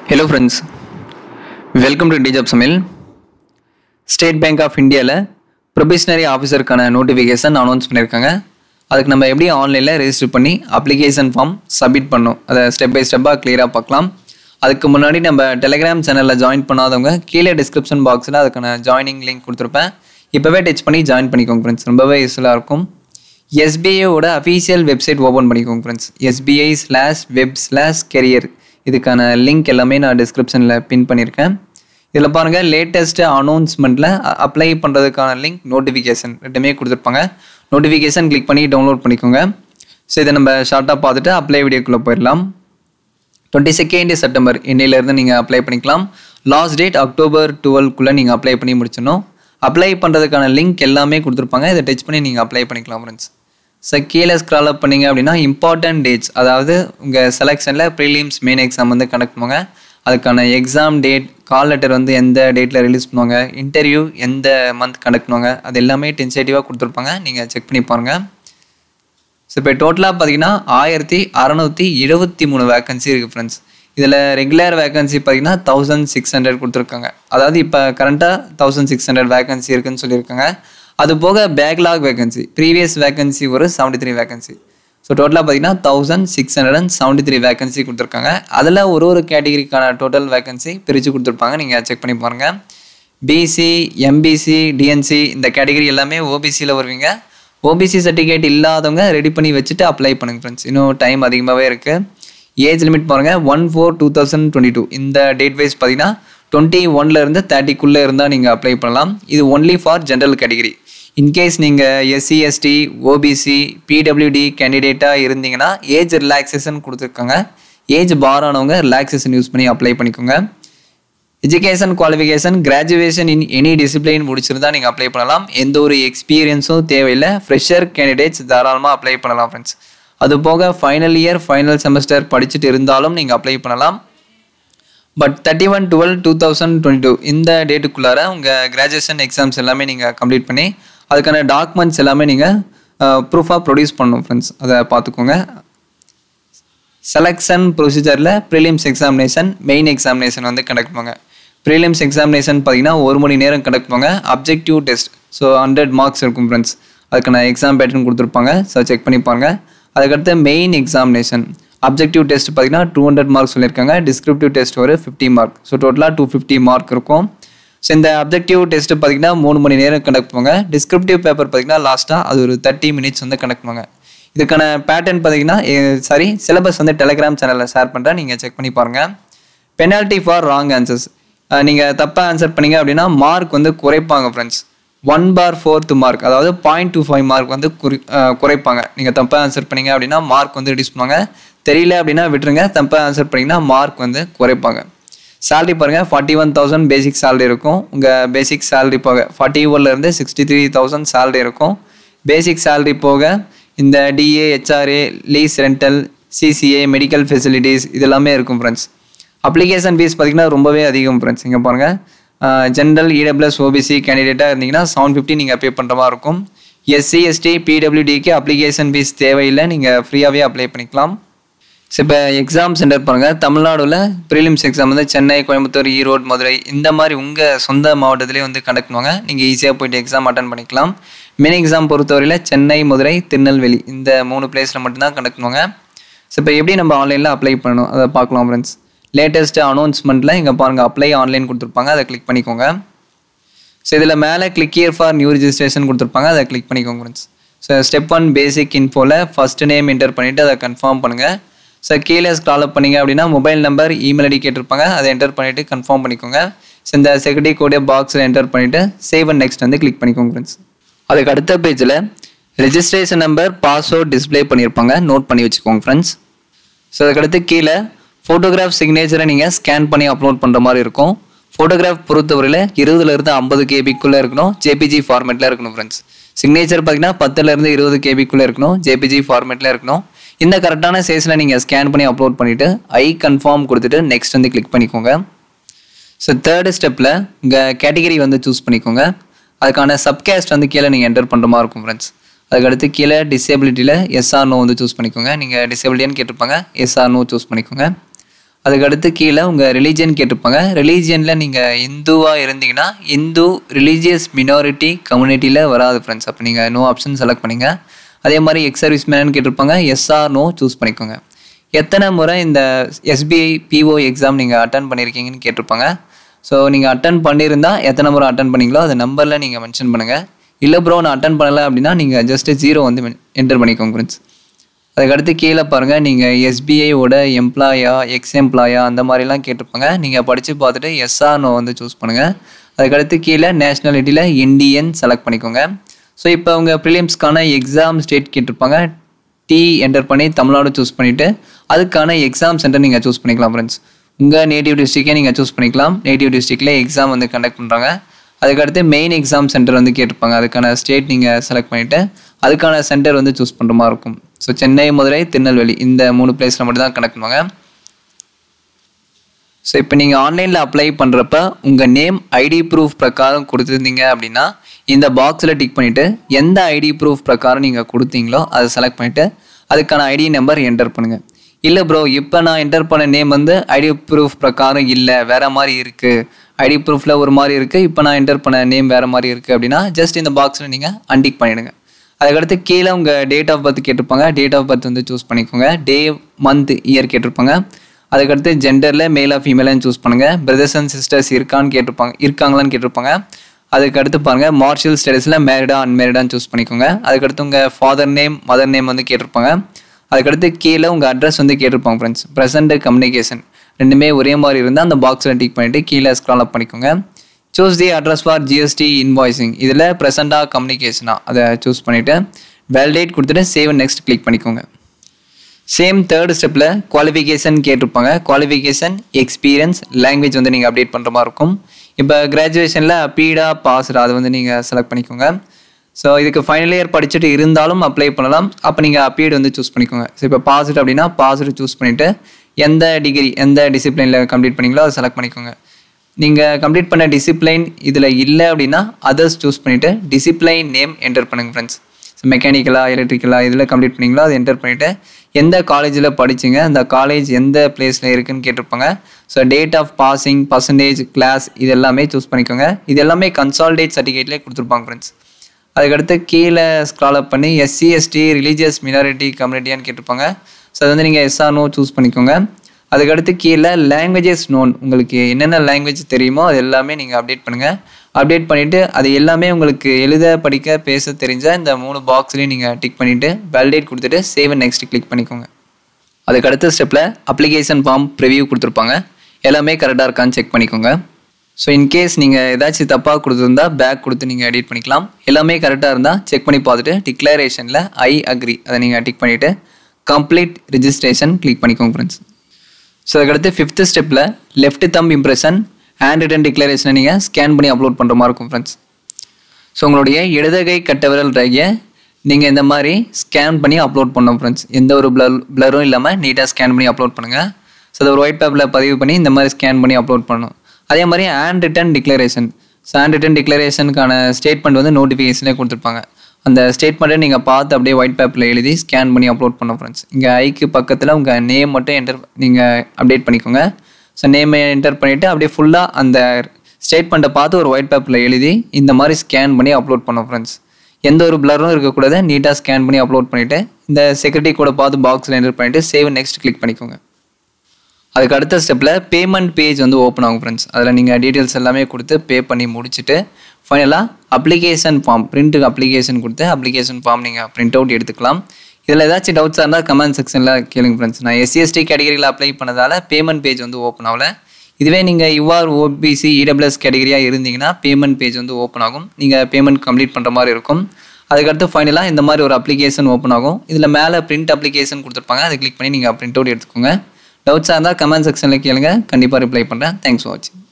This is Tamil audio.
ஹலோ ஃப்ரெண்ட்ஸ் வெல்கம் டு டிஜாப் சமையல் ஸ்டேட் பேங்க் ஆஃப் இந்தியாவில் ப்ரொபேஷனரி ஆஃபீஸருக்கான நோட்டிஃபிகேஷன் அனௌன்ஸ் பண்ணியிருக்காங்க அதுக்கு நம்ம எப்படி ஆன்லைனில் ரெஜிஸ்டர் பண்ணி அப்ளிகேஷன் ஃபார்ம் சப்மிட் பண்ணணும் அதை ஸ்டெப் பை ஸ்டெப்பாக கிளியராக பார்க்கலாம் அதுக்கு முன்னாடி நம்ம டெலிகிராம் சேனலில் ஜாயின் பண்ணாதவங்க கீழே டிஸ்கிரிப்ஷன் பாக்ஸில் அதுக்கான ஜாயினிங் லிங்க் கொடுத்துருப்பேன் இப்போவே டச் பண்ணி ஜாயின் பண்ணிக்கோங்க ஃப்ரெண்ட்ஸ் ரொம்பவே யூஸ்ஃபுல்லாக இருக்கும் எஸ்பிஐயோட அஃபீஷியல் வெப்சைட் ஓப்பன் பண்ணிக்கோங்க friends SBI slash web slash career இதுக்கான லிங்க் எல்லாமே நான் டிஸ்கிரிப்ஷனில் பின் பண்ணியிருக்கேன் இதில் பாருங்கள் லேட்டஸ்ட்டு அனௌன்ஸ்மெண்ட்டில் அப்ளை பண்ணுறதுக்கான லிங்க் நோட்டிஃபிகேஷன் ரெண்டுமே கொடுத்துருப்பாங்க நோட்டிஃபிகேஷன் கிளிக் பண்ணி டவுன்லோட் பண்ணிக்கோங்க ஸோ இதை நம்ம ஷார்ட்டாக பார்த்துட்டு அப்ளை வீடியோக்குள்ளே போயிடலாம் டுவெண்ட்டி செகண்ட் செப்டம்பர் இன்னையிலேருந்து நீங்கள் அப்ளை பண்ணிக்கலாம் லாஸ்ட் டேட் அக்டோபர் டுவெல்க்குள்ளே நீங்கள் அப்ளை பண்ணி முடிச்சிடணும் அப்ளை பண்ணுறதுக்கான லிங்க் எல்லாமே கொடுத்துருப்பாங்க இதை டச் பண்ணி நீங்கள் அப்ளை பண்ணிக்கலாம் ஃப்ரெண்ட்ஸ் ஸோ கீழே ஸ்க்ரால் அப் பண்ணீங்க அப்படின்னா இம்பார்ட்டன்ட் டேட்ஸ் அதாவது உங்கள் செலெக்ஷனில் ப்ரீலியம்ஸ் மெயின் எக்ஸாம் வந்து கனெக்ட் பண்ணுவாங்க அதுக்கான எக்ஸாம் டேட் கால் லெட்டர் வந்து எந்த டேட்டில் ரிலீஸ் பண்ணுவாங்க இன்டர்வியூ எந்த மந்த் கனெக்ட் பண்ணுவாங்க அது எல்லாமே டென்சேட்டிவாக கொடுத்துருப்பாங்க நீங்கள் செக் பண்ணி பாருங்கள் ஸோ இப்போ டோட்டலாக பார்த்தீங்கன்னா ஆயிரத்தி அறநூற்றி எழுபத்தி மூணு வேகன்சி இருக்குது ஃப்ரெண்ட்ஸ் இதில் ரெகுலர் வேகன்சி பார்த்தீங்கன்னா தௌசண்ட் சிக்ஸ் ஹண்ட்ரட் கொடுத்துருக்காங்க அதாவது இப்போ கரண்ட்டாக தௌசண்ட் சிக்ஸ் ஹண்ட்ரட் வேகன்சி இருக்குன்னு சொல்லியிருக்காங்க அது போக பேக்லாக் வேகன்சி ப்ரீவியஸ் வேகன்சி ஒரு செவன்ட்டி த்ரீ வேகன்சி ஸோ டோட்டலாக பார்த்தீங்கன்னா thousand six hundred and seventy three vacancy கொடுத்துருக்காங்க அதில் ஒரு ஒரு கேட்டகரிக்கான டோட்டல் வேகன்சி பிரித்து கொடுத்துருப்பாங்க நீங்கள் செக் பண்ணி பாருங்கள் பிசி எம்பிசி டிஎன்சி இந்த கேட்டகரி எல்லாமே ஓபிசியில் வருவீங்க ஓபிசி சர்டிஃபிகேட் இல்லாதவங்க ரெடி பண்ணி வச்சுட்டு அப்ளை பண்ணுங்க ஃப்ரெண்ட்ஸ் இன்னும் டைம் அதிகமாகவே இருக்குது ஏஜ் லிமிட் பாருங்கள் one four two thousand twenty two இந்த டேட் வைஸ் பார்த்தீங்கன்னா டுவெண்ட்டி ஒன்லேருந்து தேர்ட்டிக்குள்ளே இருந்தால் நீங்கள் அப்ளை பண்ணலாம் இது only for general category in case நீங்கள் எஸ்சி எஸ்டி ஓபிசி பிடபிள்யூடி கேண்டிடேட்டாக இருந்தீங்கன்னா ஏஜ் ரிலாக்ஸேஷன் கொடுத்துருக்காங்க ஏஜ் பார் ஆனவங்க ரிலாக்ஸேஷன் யூஸ் பண்ணி அப்ளை பண்ணிக்கோங்க education qualification graduation in any discipline முடிச்சிருந்தா நீங்கள் அப்ளை பண்ணலாம் எந்த ஒரு எக்ஸ்பீரியன்ஸும் தேவையில்லை ஃப்ரெஷர் கேண்டிடேட்ஸ் தாராளமாக அப்ளை பண்ணலாம் ஃப்ரெண்ட்ஸ் அது போக ஃபைனல் இயர் ஃபைனல் செமஸ்டர் படிச்சுட்டு இருந்தாலும் நீங்கள் அப்ளை பண்ணலாம் but thirty one twelve two thousand twenty two இந்த டேட்டுக்குள்ளார உங்கள் கிராஜுவேஷன் எக்ஸாம்ஸ் எல்லாமே நீங்கள் கம்ப்ளீட் பண்ணி அதுக்கான டாக்குமெண்ட்ஸ் எல்லாமே நீங்கள் ப்ரூஃபாக ப்ரொடியூஸ் பண்ணணும் ஃப்ரெண்ட்ஸ் அதை பார்த்துக்கோங்க செலெக்ஷன் ப்ரொசீஜரில் ப்ரிலிம்ஸ் எக்ஸாமினேஷன் மெயின் எக்ஸாமினேஷன் வந்து கண்டக்ட் பண்ணுவாங்க ப்ரிலிம்ஸ் எக்ஸாமினேஷன் பார்த்தீங்கன்னா ஒரு மணி நேரம் கண்டக்ட் பண்ணுவாங்க objective test so hundred marks இருக்கும் ஃப்ரெண்ட்ஸ் அதுக்கான எக்ஸாம் பேட்டர்ன் கொடுத்துருப்பாங்க ஸோ செக் பண்ணி பாருங்க அதுக்கடுத்து மெயின் எக்ஸாமினேஷன் அப்ஜெக்டிவ் டெஸ்ட் பார்த்தீங்கன்னா டூ ஹண்ட்ரட் மார்க்ஸ் சொல்லியிருக்காங்க டிஸ்கிரிப்டிவ் டெஸ்ட் ஒரு ஃபிஃப்டி மார்க் ஸோ டோட்டலாக டூ ஃபிஃப்டி மார்க் இருக்கும் ஸோ இந்த அப்ஜெக்டிவ் டெஸ்ட் பார்த்தீங்கன்னா மூணு மணி நேரம் கண்டக்ட் பண்ணுவாங்க டிஸ்கிரிப்டிவ் பேப்பர் பார்த்தீங்கன்னா லாஸ்ட்டாக அது ஒரு தேர்ட்டி மினிட்ஸ் வந்து கண்டக்ட் பண்ணுவாங்க இதுக்கான பேட்டர்ன் பார்த்தீங்கன்னா சாரி சிலபஸ் வந்து டெலிகிராம் சேனலில் ஷேர் பண்ணுறேன் நீங்கள் செக் பண்ணி பாருங்கள் பெனால்ட்டி ஃபார் ராங் ஆன்சர்ஸ் நீங்கள் தப்பாக ஆன்சர் பண்ணீங்க அப்படின்னா மார்க் வந்து குறைப்பாங்க friends one by fourth mark அதாவது பாயிண்ட் டூ ஃபைவ் மார்க் வந்து குறி குறைப்பாங்க நீங்கள் தப்பாக ஆன்சர் பண்ணீங்க அப்படின்னா மார்க் வந்து ரெடியூஸ் பண்ணுவாங்க தெரியல அப்படின்னா விட்டுருங்க தப்பாக ஆன்சர் பண்ணிங்கன்னா மார்க் வந்து குறைப்பாங்க சேலரி பாருங்கள் forty one thousand basic salary இருக்கும் உங்கள் பேசிக் சேலரி போக ஃபார்ட்டி ஒன்லேருந்து சிக்ஸ்டி த்ரீ தௌசண்ட் சேலரி இருக்கும் பேசிக் சேலரி போக இந்த DA HRA lease rental CCA medical facilities இதெல்லாமே இருக்கும் ஃப்ரெண்ட்ஸ் அப்ளிகேஷன் ஃபீஸ் பார்த்திங்கன்னா ரொம்பவே அதிகம் ஃப்ரெண்ட்ஸ் இங்கே பாருங்கள் ஜென்ரல் இடபிள்யூஎஸ் ஓபிசி கேண்டிடேட்டாக இருந்தீங்கன்னா செவன் ஃபிஃப்டி நீங்கள் பே பண்ணுற மாதிரி இருக்கும் எஸ்சி எஸ்டி பிடபிள்யூடிக்கு அப்ளிகேஷன் ஃபீஸ் தேவையில்லை நீங்கள் ஃப்ரீயாகவே அப்ளை பண்ணிக்கலாம் ஸோ இப்போ எக்ஸாம் சென்டர் பாருங்கள் தமிழ்நாடுல ப்ரீலிம்ஸ் எக்ஸாம் வந்து சென்னை கோயம்புத்தூர் ஈரோடு மதுரை இந்த மாதிரி உங்கள் சொந்த மாவட்டத்திலே வந்து கண்டக்ட் பண்ணுவாங்க நீங்கள் ஈஸியாக போயிட்டு எக்ஸாம் அட்டன் பண்ணிக்கலாம் மெயின் எக்ஸாம் பொறுத்தவரையில் சென்னை மதுரை திருநெல்வேலி இந்த மூணு பிளேஸில் மட்டும்தான் கண்டக்ட் பண்ணுவாங்க ஸோ இப்போ எப்படி நம்ம ஆன்லைனில் அப்ளை பண்ணணும் அதை பார்க்கலாம் ஃப்ரெண்ட்ஸ் லேட்டஸ்ட்டு அனௌன்ஸ்மெண்ட்டில் இங்கே பாருங்கள் அப்ளை ஆன்லைன் கொடுத்துருப்பாங்க அதை கிளிக் பண்ணிக்கோங்க ஸோ இதில் மேலே click here for new registration கொடுத்துருப்பாங்க அதை கிளிக் பண்ணிக்கோங்க friends so step one basic இன்ஃபோவில் ஃபஸ்ட் நேம் என்டர் பண்ணிவிட்டு அதை கன்ஃபார்ம் பண்ணுங்கள் ஸோ கீழே ஸ்க்ரால் அப் பண்ணிங்க அப்படின்னா மொபைல் நம்பர் இமெயில் ஐடி கேட்டிருப்பாங்க அதை என்டர் பண்ணிவிட்டு கன்ஃபார்ம் பண்ணிக்கோங்க ஸோ இந்த செக்யூரிட்டி கோடிய பாக்ஸில் என்டர் பண்ணிவிட்டு சேவ் அண்ட் நெக்ஸ்ட் வந்து கிளிக் பண்ணிக்கோங்க ஃப்ரெண்ட்ஸ் அதுக்கு அடுத்த பேஜில் ரெஜிஸ்ட்ரேஷன் நம்பர் பாஸ்வேர்ட் டிஸ்பிளே பண்ணியிருப்பாங்க நோட் பண்ணி வச்சுக்கோங்க ஃப்ரெண்ட்ஸ் ஸோ அதுக்கடுத்து கீழே ஃபோட்டோகிராஃப் சிக்னேச்சரை நீங்கள் ஸ்கேன் பண்ணி அப்லோட் பண்ணுற மாதிரி இருக்கும் ஃபோட்டோகிராஃப் பொறுத்தவரையில் இருபதுலேருந்து ஐம்பது கேபிக்குள்ளே இருக்கணும் ஜேபிஜி ஃபார்மேட்டில் இருக்கணும் ஃப்ரெண்ட்ஸ் சிக்னேச்சர் பார்த்தீங்கன்னா பத்துலேருந்து இருபது கேபிக்குள்ளே இருக்கணும் ஜேபிஜி ஃபார்மேட்டில் இருக்கணும் இந்த கரெக்டான சைஸில் நீங்கள் ஸ்கேன் பண்ணி அப்லோட் பண்ணிவிட்டு ஐ கன்ஃபார்ம் கொடுத்துட்டு நெக்ஸ்ட் வந்து கிளிக் பண்ணிக்கோங்க ஸோ தேர்டு ஸ்டெப்பில் உங்கள் கேட்டகரி வந்து சூஸ் பண்ணிக்கோங்க அதுக்கான சப்கேஸ்ட் வந்து கீழே நீங்கள் என்டர் பண்ணுற மாதிரி இருக்கும் ஃப்ரெண்ட்ஸ் அதுக்கடுத்து கீழே டிசேபிலிட்டியில் எஸ்ஆர் நோ வந்து சூஸ் பண்ணிக்கோங்க நீங்கள் டிசேபிலிட்டின்னு கேட்டிருப்பாங்க எஸ்ஆர் நோ சூஸ் பண்ணிக்கோங்க அதுக்கடுத்து கீழே உங்கள் ரிலீஜியன் கேட்டிருப்பாங்க ரிலீஜியனில் நீங்கள் இந்துவாக இருந்தீங்கன்னா இந்து ரிலீஜியஸ் மினாரிட்டி கம்யூனிட்டியில் வராது ஃப்ரெண்ட்ஸ் அப்போ நீங்கள் நோ ஆப்ஷன் செலக்ட் பண்ணிங்க அதே மாதிரி எக்ஸ் சர்வீஸ் மேனு கேட்டிருப்பாங்க எஸ்ஆர் நோ சூஸ் பண்ணிக்கோங்க எத்தனை முறை இந்த எஸ்பிஐ பிஓ எக்ஸாம் நீங்கள் அட்டன் பண்ணியிருக்கீங்கன்னு கேட்டிருப்பாங்க ஸோ நீங்கள் அட்டன் பண்ணியிருந்தா எத்தனை முறை அட்டன் பண்ணீங்களோ அது நம்பரில் நீங்கள் மென்ஷன் பண்ணுங்கள் இல்லை ப்ரோ நான் அட்டன் பண்ணலை அப்படின்னா நீங்கள் ஜஸ்ட்டு ஜீரோ வந்து என்டர் பண்ணிக்கோங்க ஃப்ரெண்ட்ஸ் அதுக்கடுத்து கீழே பாருங்கள் நீங்கள் எஸ்பிஐயோட எம்ப்ளாயா எக்ஸ் எம்ப்ளாயா அந்த மாதிரிலாம் கேட்டிருப்பாங்க நீங்கள் படித்து பார்த்துட்டு எஸ்ஆர் நோ வந்து சூஸ் பண்ணுங்கள் அதுக்கடுத்து கீழே நேஷ்னாலிட்டியில் இந்தியன் செலக்ட் பண்ணிக்கோங்க ஸோ இப்போ அவங்க ப்ரிலியம்ஸ்க்கான எக்ஸாம் ஸ்டேட் கேட்டிருப்பாங்க டி என்டர் பண்ணி தமிழ்நாடு சூஸ் பண்ணிவிட்டு அதுக்கான எக்ஸாம் சென்டர் நீங்கள் சூஸ் பண்ணிக்கலாம் ஃப்ரெண்ட்ஸ் உங்கள் நேட்டிவ் டிஸ்ட்ரிக்டே நீங்கள் சூஸ் பண்ணிக்கலாம் நேட்டிவ் டிஸ்ட்ரிக்டில் எக்ஸாம் வந்து கண்டக்ட் பண்ணுறாங்க அதுக்கடுத்து மெயின் எக்ஸாம் சென்டர் வந்து கேட்டிருப்பாங்க அதுக்கான ஸ்டேட் நீங்கள் செலக்ட் பண்ணிவிட்டு அதுக்கான சென்டர் வந்து சூஸ் பண்ணுற மாதிரி இருக்கும் ஸோ சென்னை மதுரை திருநெல்வேலி இந்த மூணு பிளேஸில் மட்டும் தான் கனெக்ட் பண்ணுவாங்க ஸோ இப்போ நீங்கள் ஆன்லைனில் அப்ளை பண்ணுறப்ப உங்கள் நேம் ஐடி ப்ரூஃப் பிரகாரம் கொடுத்துருந்தீங்க அப்படின்னா இந்த பாக்ஸில் டிக் பண்ணிவிட்டு எந்த ஐடி ப்ரூஃப் பிரகாரம் நீங்கள் கொடுத்தீங்களோ அதை செலக்ட் பண்ணிவிட்டு அதுக்கான ஐடி நம்பர் என்டர் பண்ணுங்கள் இல்லை ப்ரோ இப்போ நான் என்டர் பண்ண நேம் வந்து ஐடி ப்ரூஃப் பிரகாரம் இல்லை வேறு மாதிரி இருக்குது ஐடி ப்ரூஃபில் ஒரு மாதிரி இருக்குது இப்போ நான் என்டர் பண்ண நேம் வேறு மாதிரி இருக்குது அப்படின்னா ஜஸ்ட் இந்த பாக்ஸில் நீங்கள் அன்டிக் பண்ணிவிடுங்க அதுக்கடுத்து கீழே உங்கள் டேட் ஆஃப் பர்த் கேட்டிருப்பாங்க டேட் ஆஃப் பர்த் வந்து சூஸ் பண்ணிக்கோங்க டே மந்த் இயர் கேட்டிருப்பாங்க அதுக்கடுத்து ஜெண்டரில் மேலா ஃபீமேலான்னு சூஸ் பண்ணுங்கள் பிரதர்ஸ் அண்ட் சிஸ்டர்ஸ் இருக்கான்னு கேட்டிருப்பாங்க இருக்காங்களான்னு கேட்டிருப்பாங்க அதுக்கடுத்து பாருங்கள் மார்ஷியல் ஸ்டேட்டஸில் மேரிடா அன்மேரிடான்னு சூஸ் பண்ணிக்கோங்க அதுக்கடுத்து உங்கள் ஃபாதர் நேம் மதர் நேம் வந்து கேட்டிருப்பாங்க அதுக்கடுத்து கீழே உங்கள் அட்ரஸ் வந்து கேட்டிருப்பாங்க ஃப்ரெண்ட்ஸ் ப்ரெசென்ட் கம்யூனிகேஷன் ரெண்டுமே ஒரே மாதிரி இருந்தால் அந்த பாக்ஸில் டிக் பண்ணிவிட்டு கீழே ஸ்க்ரால் அப் பண்ணிக்கோங்க choose the address for GST invoicing இதில் ப்ரெசென்ட்டாக கம்யூனிகேஷனாக அதை சூஸ் பண்ணிவிட்டு வேலிடேட் கொடுத்துட்டு சேவ் நெக்ஸ்ட் கிளிக் பண்ணிக்கோங்க சேம் தேர்ட் ஸ்டெப்பில் குவாலிஃபிகேஷன் கேட்டிருப்பாங்க குவாலிஃபிகேஷன் எக்ஸ்பீரியன்ஸ் லாங்குவேஜ் வந்து நீங்கள் அப்டேட் பண்ணுற மாதிரி இருக்கும் இப்போ கிராஜுவேஷனில் அப்பீடா பாஸ்டா அதை வந்து நீங்கள் செலக்ட் பண்ணிக்கோங்க ஸோ இதுக்கு ஃபைனல் இயர் படிச்சுட்டு இருந்தாலும் அப்ளை பண்ணலாம் அப்போ நீங்கள் அப்பீடு வந்து சூஸ் பண்ணிக்கோங்க ஸோ இப்போ பாசிட் அப்படின்னா பாசிட் சூஸ் பண்ணிவிட்டு எந்த டிகிரி எந்த டிசிப்ளினில் கம்ப்ளீட் பண்ணீங்களோ அதை செலக்ட் பண்ணிக்கோங்க நீங்கள் கம்ப்ளீட் பண்ண டிசிப்ளைன் இதில் இல்லை அப்படின்னா அதர்ஸ் சூஸ் பண்ணிவிட்டு டிசிப்ளைன் நேம் என்டர் பண்ணுங்கள் ஃப்ரெண்ட்ஸ் ஸோ மெக்கானிக்கலா எலக்ட்ரிக்கலா இதில் கம்ப்ளீட் பண்ணீங்களோ அதை என்டர் பண்ணிவிட்டு எந்த காலேஜில் படிச்சிங்க அந்த காலேஜ் எந்த பிளேஸில் இருக்குன்னு கேட்டிருப்பாங்க so date of passing percentage class இது எல்லாமே சூஸ் பண்ணிக்கோங்க இது எல்லாமே கன்சால்டேட் சர்டிஃபிகேட்லேயே கொடுத்துருப்பாங்க ஃப்ரெண்ட்ஸ் அதுக்கடுத்து கீழே ஸ்க்ரால் அப் பண்ணி எஸ்சி எஸ்டி ரிலீஜியஸ் மினாரிட்டி கம்யூனிட்டியான்னு கேட்டிருப்பாங்க ஸோ அது வந்து நீங்கள் எஸ்ஆர்னோ சூஸ் பண்ணிக்கோங்க அதுக்கடுத்து கீழே லாங்குவேஜஸ் நோன் உங்களுக்கு என்னென்ன லாங்குவேஜ் தெரியுமோ அது எல்லாமே நீங்கள் அப்டேட் பண்ணுங்கள் அப்டேட் பண்ணிவிட்டு அது எல்லாமே உங்களுக்கு எழுத படிக்க பேச தெரிஞ்ச இந்த மூணு பாக்ஸ்லேயும் நீங்கள் டிக் பண்ணிவிட்டு வேலிடேட் கொடுத்துட்டு சேவ் நெக்ஸ்ட் கிளிக் பண்ணிக்கோங்க அதுக்கு அடுத்த ஸ்டெப்பில் அப்ளிகேஷன் ஃபார்ம் ப்ரிவியூ கொடுத்துருப்பாங்க எல்லாமே கரெக்டாக இருக்கான்னு செக் பண்ணிக்கோங்க ஸோ இன்கேஸ் நீங்கள் ஏதாச்சும் தப்பாக கொடுத்துருந்தா பேக் கொடுத்து நீங்கள் எடிட் பண்ணிக்கலாம் எல்லாமே கரெக்டாக இருந்தால் செக் பண்ணி பார்த்துட்டு டிக்ளரேஷனில் ஐ அக்ரி அதை நீங்கள் டிக் பண்ணிவிட்டு கம்ப்ளீட் ரிஜிஸ்ட்ரேஷன் கிளிக் பண்ணிக்கோங்க ஃப்ரெண்ட்ஸ் ஸோ அதுக்கடுத்து ஃபிஃப்த்து ஸ்டெப்பில் left thumb impression hand written டிக்ளரேஷனை நீங்கள் ஸ்கேன் பண்ணி அப்லோட் பண்ணுற மாதிரி இருக்கும் ஃப்ரெண்ட்ஸ் ஸோ உங்களுடைய இடதுகை கட்டவிரல் ரேகையை நீங்கள் இந்த மாதிரி ஸ்கேன் பண்ணி அப்லோட் பண்ணோம் ஃப்ரெண்ட்ஸ் எந்த ஒரு பிளர் பிளரும் இல்லாமல் நீட்டாக ஸ்கேன் பண்ணி அப்லோட் பண்ணுங்கள் ஸோ அதை ஒரு ஒயிட் பேப்பரில் பதிவு பண்ணி இந்த மாதிரி ஸ்கேன் பண்ணி அப்லோட் பண்ணணும் அதே மாதிரி hand written declaration so hand written டிக்ளரேஷனுக்கான ஸ்டேட்மெண்ட் வந்து நோட்டிஃபிகேஷனே கொடுத்துருப்பாங்க அந்த ஸ்டேட்மெண்ட்டை நீங்கள் பார்த்து அப்படியே ஒயிட் பேப்பரில் எழுதி ஸ்கேன் பண்ணி அப்லோட் பண்ண ஃப்ரெண்ட்ஸ் இங்கே ஐக்கு பக்கத்தில் உங்கள் நேம் மட்டும் என்டர் நீங்கள் அப்டேட் பண்ணிக்கோங்க ஸோ நேமை என்டர் பண்ணிவிட்டு அப்படியே ஃபுல்லாக அந்த ஸ்டேட்மெண்ட்டை பார்த்து ஒரு ஒயிட் பேப்பரில் எழுதி இந்த மாதிரி ஸ்கேன் பண்ணி அப்லோட் பண்ணோம் ஃப்ரெண்ட்ஸ் எந்த ஒரு பிளரும் இருக்கக்கூடாது நீட்டாக ஸ்கேன் பண்ணி அப்லோட் பண்ணிவிட்டு இந்த செக்யூரிட்டி கூட பார்த்து பாக்ஸில் என்டர் பண்ணிவிட்டு சேவ் நெக்ஸ்ட் கிளிக் பண்ணிக்கோங்க அதுக்கு அடுத்த ஸ்டெப்பில் பேமெண்ட் பேஜ் வந்து ஓப்பன் ஆகும் ஃப்ரெண்ட்ஸ் அதில் நீங்கள் டீட்டெயில்ஸ் எல்லாமே கொடுத்து பே பண்ணி முடிச்சுட்டு ஃபைனலாக அப்ளிகேஷன் ஃபார்ம் பிரிண்ட்டுக்கு அப்ளிகேஷன் கொடுத்து அப்ளிகேஷன் ஃபார்ம் நீங்கள் பிரிண்ட் அவுட் எடுத்துக்கலாம் இதில் ஏதாச்சும் டவுட்ஸாக இருந்தால் கமெண்ட் செக்ஷனில் கேளுங்க ஃப்ரெண்ட்ஸ் நான் எஸ்சிஎஸ்டி கேட்டகரியில் அப்ளை பண்ணதால் பேமெண்ட் பேஜ் வந்து ஓப்பன் ஆகல இதுவே நீங்கள் யுஆர் ஓபிசி இடபிள்யூஎஸ் கேட்டகரியாக இருந்தீங்கன்னா பேமெண்ட் பேஜ் வந்து ஓப்பன் ஆகும் நீங்கள் பேமெண்ட் கம்ப்ளீட் பண்ணுற மாதிரி இருக்கும் அதுக்கடுத்து ஃபைனலாக இந்த மாதிரி ஒரு அப்ளிகேஷன் ஓப்பன் ஆகும் இதில் மேலே பிரிண்ட் அப்ளிகேஷன் கொடுத்துருப்பாங்க அதை கிளிக் பண்ணி நீங்கள் பிரிண்ட் அவுட் எடுத்துக்கோங்க டவுட்ஸாக இருந்தால் கமெண்ட் செக்ஷனில் கேளுங்க கண்டிப்பாக ரிப்ளை பண்ணுறேன் தேங்க்ஸ் ஃபார் வாட்சிங்